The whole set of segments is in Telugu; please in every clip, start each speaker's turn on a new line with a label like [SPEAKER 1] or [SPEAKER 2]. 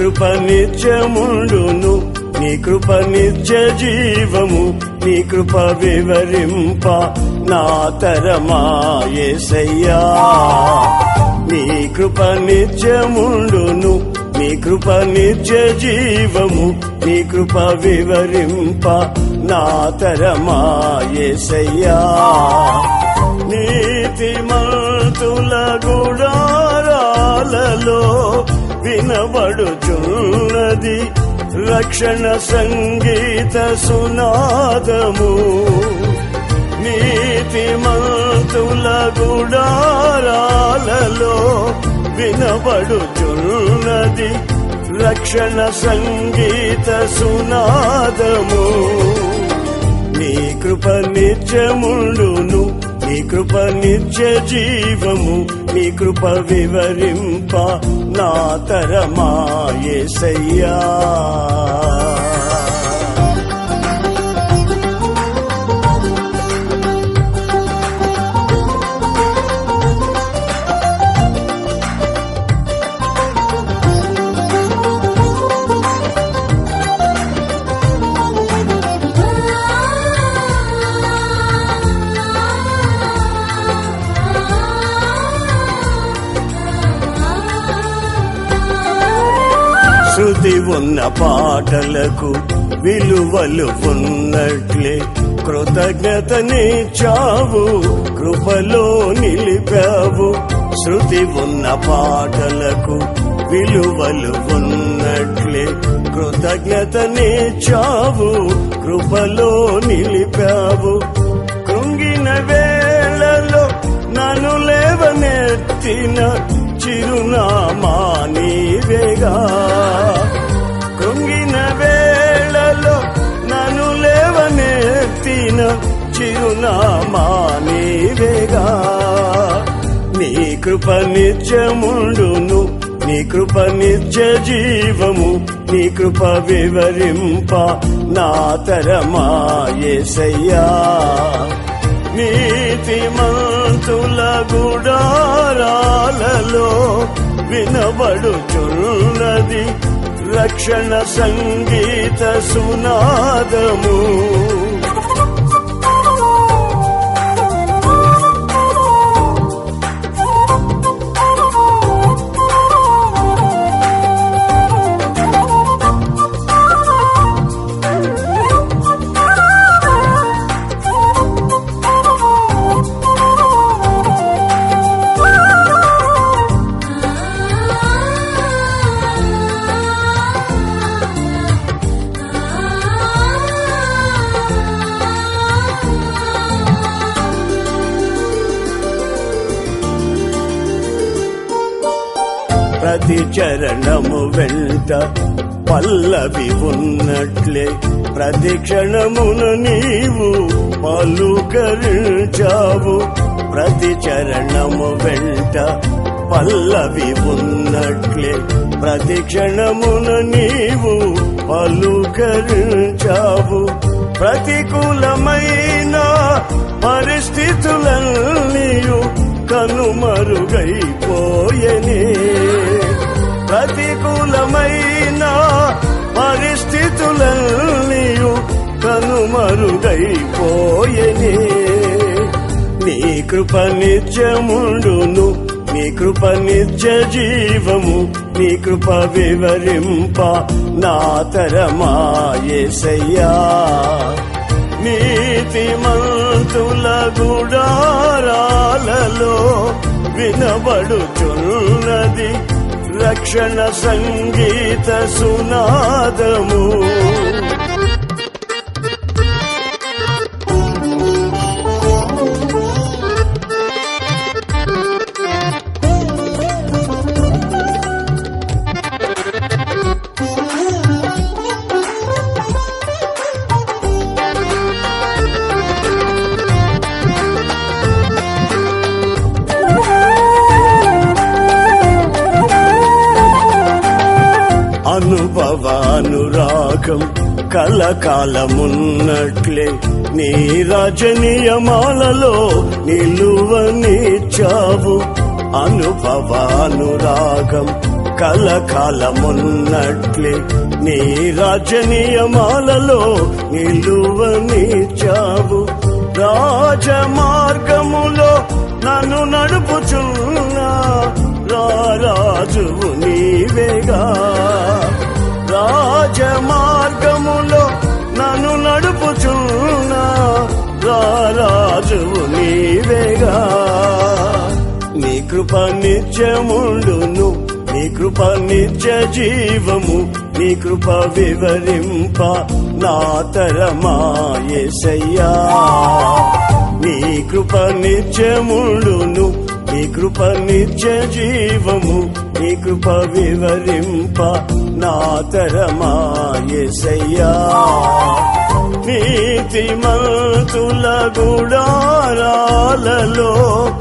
[SPEAKER 1] కృప నిత్యముండును నీ కృప నిత్య జీవము నీ కృప వివరింప నా తరమాయేసయ్యా నీ కృప నిత్యముండును నీ కృప నిత్య జీవము నీ కృప వివరింప నా తరమాయేసయ్యా నీతిమంతుల గుడారాలలో వినబడుచున్నది రక్షణ సంగీత సునాదము నీతిమంతుల గుడారాలలో వినబడుచున్నది రక్షణ సంగీత సునాదము నీ కృప నిత్యముండును నీ కృప నిత్య జీవము నీ కృప వివరింప నా తరమాయేసయ్యా శృతి ఉన్న పాటలకు విలువలు ఉన్నట్లే కృతజ్ఞతనిచ్చావు కృపలో నిలిపావు శృతి ఉన్న పాటలకు విలువలు ఉన్నట్లే కృతజ్ఞతనిచ్చావు కృపలో నిలిపావు కృంగిన వేళలో నన్ను లేవనెత్తిన చిరునామా నీవేగా కృంగిన వేళలో నన్ను లేవనెత్తిన చిరునామా నీవేగా నీ కృప నిత్యముండును నీ కృప నిత్య జీవము నీ కృప వివరింప నా తరమాయేసయ్యా నీతిమంతుల గుడారాలలో వినబడుచున్నది రక్షణ సంగీత సునాదము ప్రతి చరణము వెంట పల్లవి ఉన్నట్లే ప్రతి క్షణమున నీవు పలుకరించావు ప్రతి చరణము వెంట పల్లవి ఉన్నట్లే ప్రతి క్షణమున నీవు పలుకరించావు ప్రతికూలమైన పరిస్థితులన్నీయు కనుమరుగైపోయనే ప్రతికూలమైన పరిస్థితులన్నీయు కనుమరుగైపోయనే నీ కృప నిత్యముండును నీ కృప నిత్య జీవము నీ కృప వివరింప నా తరమాయేసయ్యా నీతిమంతుల గుడారాలలో వినబడుచున్నది రక్షణ సంగీత సునాదము అనుభవానురాగం కలకాలమున్నట్లే నీ రజనీయమాలలో నిలువనిచ్చావు అనుభవానురాగం కలకాలమున్నట్లే నీ రాజ్య నియమాలలో నిలువనిచ్చావు రాజ మార్గములో నన్ను నడుపుచున్నా రాజువు నీవేగా రాజ మార్గములో నన్ను నడుపుచున్నా రాజువు నీవేగా నీ కృప నిత్యముండును నీ కృప నిత్య జీవము నీ కృప వివరింప నా తరమాయేసయ్యా నీ కృప నిత్యముండును నీ కృప నిత్య జీవము నీ కృప వివరింప నా తరమాయేసయ్యా నీతిమంతుల గుడారాలలో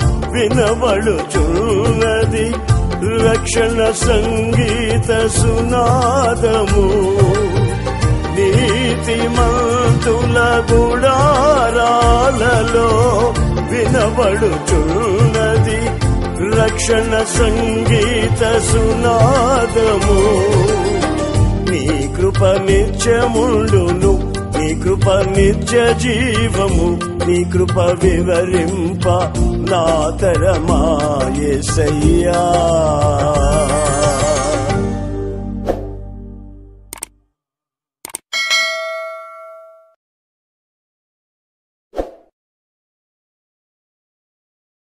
[SPEAKER 1] వినబడుచున్నది రక్షణ సంగీత సునాదము నీతిమంతుల గుడారాలలో వినబడుచున్నది రక్షణ సంగీత సునాదము నీ కృప నిత్యముండును నీ కృప నిత్య జీవము నీ కృప వివరింప నా తరమాయేసయ్యా